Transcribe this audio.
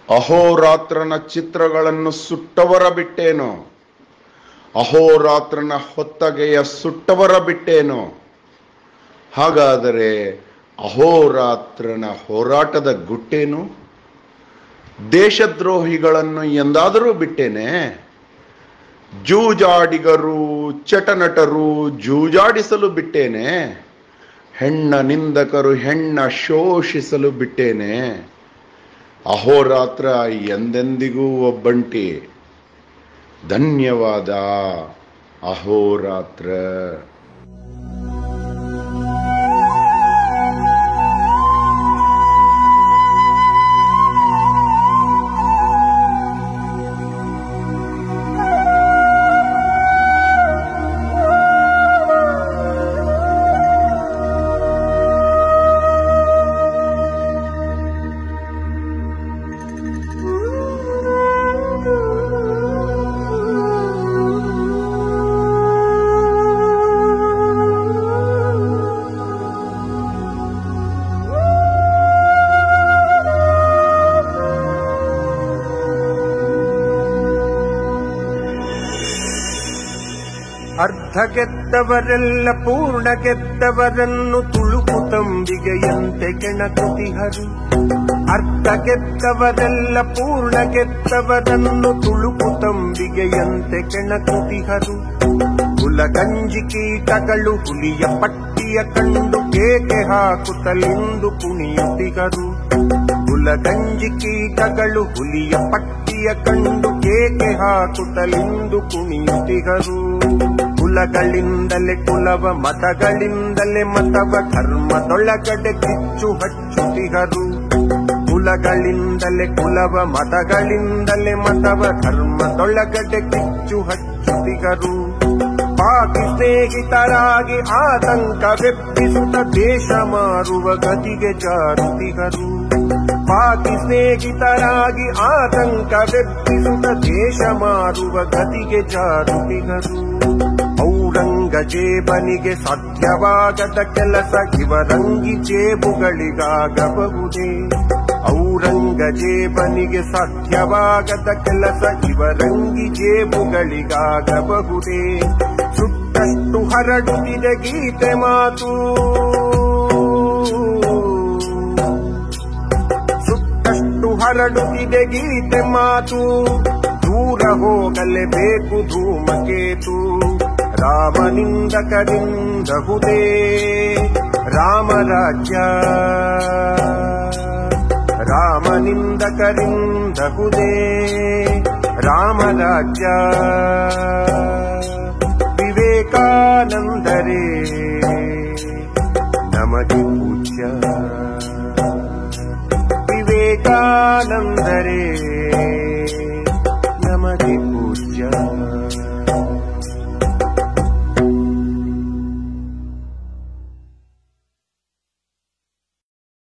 ಅಹೋರಾತ್ರನ ಚಿತ್ರಗಳನ್ನು ಸುಟ್ಟವರ ಬಿಟ್ಟೇನು ಅಹೋರಾತ್ರನ ಹೊತ್ತಗೆಯ ಸುಟ್ಟವರ ಬಿಟ್ಟೇನು ಹಾಗಾದರೆ ಅಹೋರಾತ್ರನ ಹೋರಾಟದ ಗುಟ್ಟೇನು ದೇಶದ್ರೋಹಿಗಳನ್ನು ಎಂದಾದರೂ ಬಿಟ್ಟೇನೆ ಜೂಜಾಡಿಗರು ಚಟನಟರು ಜೂಜಾಡಿಸಲು ಬಿಟ್ಟೇನೆ ಹೆಣ್ಣ ನಿಂದಕರು ಹೆಣ್ಣ ಶೋಷಿಸಲು ಬಿಟ್ಟೇನೆ ಅಹೋರಾತ್ರ ಎಂದೆಂದಿಗೂ ಒಬ್ಬಂಟಿ ಧನ್ಯವಾದ ಅಹೋರಾತ್ರ ಅರ್ಧ ಗೆದ್ದವರೆಲ್ಲ ಪೂರ್ಣ ಗೆದ್ದವರನ್ನು ತುಳುಕು ತಂಬಿಗೆಯಂತೆ ಕೆಣಕುತಿಹರು ಅರ್ಧ ಗೆದ್ದವರೆಲ್ಲ ಪೂರ್ಣ ಗೆದ್ದವರನ್ನು ತುಳುಕು ತಂಬಿಗೆಯಂತೆ ಕೆಣಕುತಿಹರು ಹುಲಗಂಜಿ ಕೀಟಗಳು ಹುಲಿಯ ಪಟ್ಟಿಯ ಕಂಡು ಕೇಕೆ ಹಾಕುತ್ತಲಿಂದು ಕುಣಿಯುತ್ತಿಗರು ಹುಲಗಂಜಿ ಕೀಟಗಳು ಹುಲಿಯ ಪಟ್ಟಿಯ ಕಂಡು ಕೇಕೆ ಹಾಕುತ್ತಲಿಂದು ಕುಣಿಯುತ್ತಿಗರು ಕುಲಗಳಿಂದಲೇ ಕುಲವ ಮತಗಳಿಂದಲೇ ಮತವ ಧರ್ಮದೊಳಗಡೆ ಕಿಚ್ಚು ಹಚ್ಚುತ್ತಿಗರು ಕುಲಗಳಿಂದಲೇ ಕುಲವ ಮತಗಳಿಂದಲೇ ಮತವ ಧರ್ಮದೊಳಗಡೆ ಕಿಚ್ಚು ಹಚ್ಚುತ್ತಿಗರು ಪಾಕಿ ಸ್ನೇಹಿತರಾಗಿ ಆತಂಕವೆಬ್ಬಿಸುತ್ತ ದೇಶ ಮಾರುವ ಗತಿಗೆ ಜಾರುತಿಗರು ಪಾಕಿ ಸ್ನೇಹಿತರಾಗಿ ಆತಂಕವೆಬ್ಬಿಸುತ್ತ ದೇಶ ಮಾರುವ ಗತಿಗೆ ಜಾರುತಿಗರು ಔರಂಗಜೇಬನಿಗೆ ಸಾಧ್ಯವಾಗದ ಕೆಲಸ ಇವರಂಗಿ ಜೇಬುಗಳಿಗಾಗಬಹುದೇ ಔರಂಗಜೇಬನಿಗೆ ಸಾಧ್ಯವಾಗದ ಕೆಲಸ ಇವರಂಗಿ ಜೇಬುಗಳಿಗಾಗಬಹುದೇ ಸುಟ್ಟಷ್ಟು ಹರಡುತ್ತಿದೆ ಗೀತೆ ಮಾತು ಸುಟ್ಟಷ್ಟು ಹರಡುತ್ತಿದೆ ಗೀತೆ ಮಾತು ದೂರ ಹೋಗಲೇಬೇಕು ಧೂಮಕೇತು ರಾಮನಿಂದಕರಿಂದಹುದೇ ರಾಮರಾಜ್ಯ ರಾಮನಿಂದಕರಿಂದಹುದೇ ರಾಮರಾಜ್ಯ ವಿವೇಕಾನಂದರೇ ನಮಗೆ ಪೂಜ್ಯ ವಿವೇಕಾನಂದರೇ